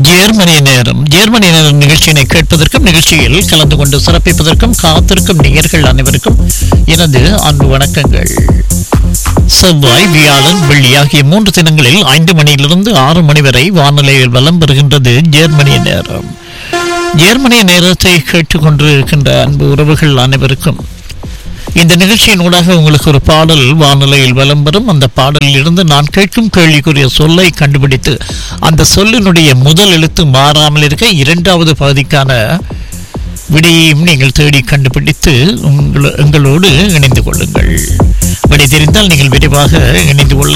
Germany நேரம் Germany நேரம் நிகழ்ச்சியினை கேட்பதற்கும் நிகழ்ச்சியில் கலந்து கொண்டு சிறப்பிப்பதற்கும் காத்திருக்கும் நேயர்கள் அனைவருக்கும் எனது அன்பு வணக்கங்கள் செவ்வாய் வியாழன் வெள்ளி ஆகிய மூன்று தினங்களில் ஐந்து மணியிலிருந்து ஆறு மணி வரை வானிலையில் வலம் பெறுகின்றது ஜேர்மனி நேரம் ஜேர்மனி நேரத்தை கேட்டுக்கொண்டிருக்கின்ற அன்பு உறவுகள் அனைவருக்கும் இந்த நிகழ்ச்சியின் ஊடாக உங்களுக்கு ஒரு பாடல் வானிலையில் வலம் வரும் அந்த பாடலில் இருந்து நான் கேட்கும் கேள்விக்குரிய சொல்லை கண்டுபிடித்து அந்த சொல்லினுடைய முதல் எழுத்து மாறாமல் இருக்க இரண்டாவது பகுதிக்கான விடையையும் நீங்கள் தேடி கண்டுபிடித்து உங்கள எங்களோடு இணைந்து கொள்ளுங்கள் விடை தெரிந்தால் நீங்கள் விரைவாக இணைந்து கொள்ள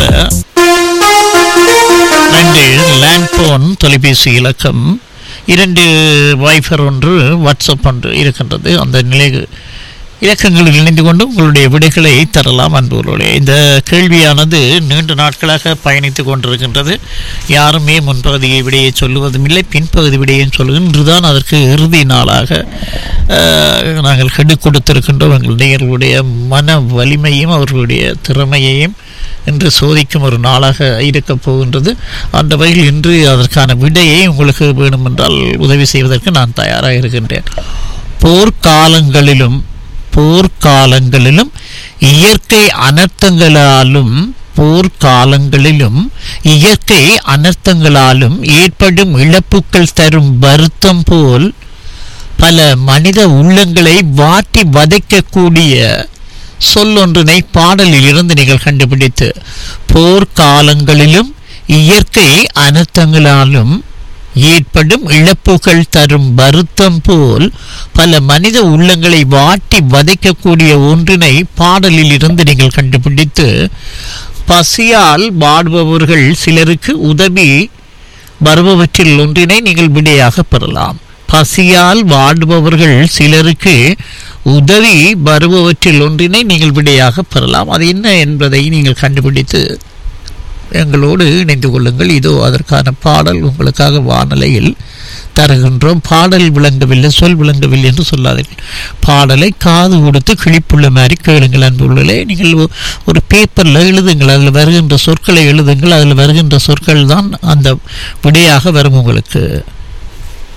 ரெண்டு லேண்ட்போன் தொலைபேசி இலக்கம் இரண்டு வைஃபர் ஒன்று வாட்ஸ்அப் ஒன்று இருக்கின்றது அந்த நிலை இலக்கங்களில் இணைந்து கொண்டு உங்களுடைய விடைகளை தரலாம் அன்புகளே இந்த கேள்வியானது நீண்ட நாட்களாக பயணித்து கொண்டிருக்கின்றது யாருமே முன்பகுதியை விடையை சொல்லுவதும் இல்லை பின்பகுதி விடையும் சொல்லுவது இன்றுதான் அதற்கு இறுதி நாளாக அஹ், நாங்கள் கெடு கொடுத்திருக்கின்றோம் எங்கள் நேயர்களுடைய மன வலிமையும் அவர்களுடைய திறமையையும் இன்று சோதிக்கும் ஒரு நாளாக இருக்கப் போகின்றது அந்த வகையில் இன்று அதற்கான விடையை உங்களுக்கு வேண்டுமென்றால் உதவி செய்வதற்கு நான் தயாராக இருக்கின்றேன் போர்க்காலங்களிலும் போர்க்காலங்களிலும் இயற்கை அனர்த்தங்களாலும் போர்க்காலங்களிலும் இயற்கை அனர்த்தங்களாலும் ஏற்படும் இழப்புக்கள் தரும் வருத்தம் போல் பல மனித உள்ளங்களை வாட்டி வதைக்கக்கூடிய சொல்லொன்றினை பாடலில் இருந்து நீங்கள் கண்டுபிடித்து போர்க்காலங்களிலும் இயற்கை அனர்த்தங்களாலும் ஏற்படும் இழப்புகள் தரும் வருத்தம் போல் பல மனித உள்ளங்களை வாட்டி வதைக்கக்கூடிய ஒன்றினை பாடலில் இருந்து நீங்கள் கண்டுபிடித்து பசியால் வாடுபவர்கள் சிலருக்கு உதவி வருபவற்றில் ஒன்றினை நீங்கள் விடையாக பெறலாம் பசியால் வாடுபவர்கள் சிலருக்கு உதவி வருபவற்றில் ஒன்றினை நீங்கள் விடையாக பெறலாம் அது என்ன என்பதை நீங்கள் கண்டுபிடித்து எங்களோடு இணைந்து கொள்ளுங்கள் இதோ அதற்கான பாடல் உங்களுக்காக வானலையில் தருகின்றோம் பாடல் விளங்கவில்லை சொல் விளங்கவில்லை என்று சொல்லாதீர்கள் பாடலை காது கொடுத்து கிழிப்புள்ள மாதிரி கேளுங்கள் அன்புள்ளே நீங்கள் ஒ- ஒரு பேப்பரில் எழுதுங்கள் அதில் வருகின்ற சொற்களை எழுதுங்கள் அதில் வருகின்ற சொற்கள் தான் அந்த விடையாக வரும் உங்களுக்கு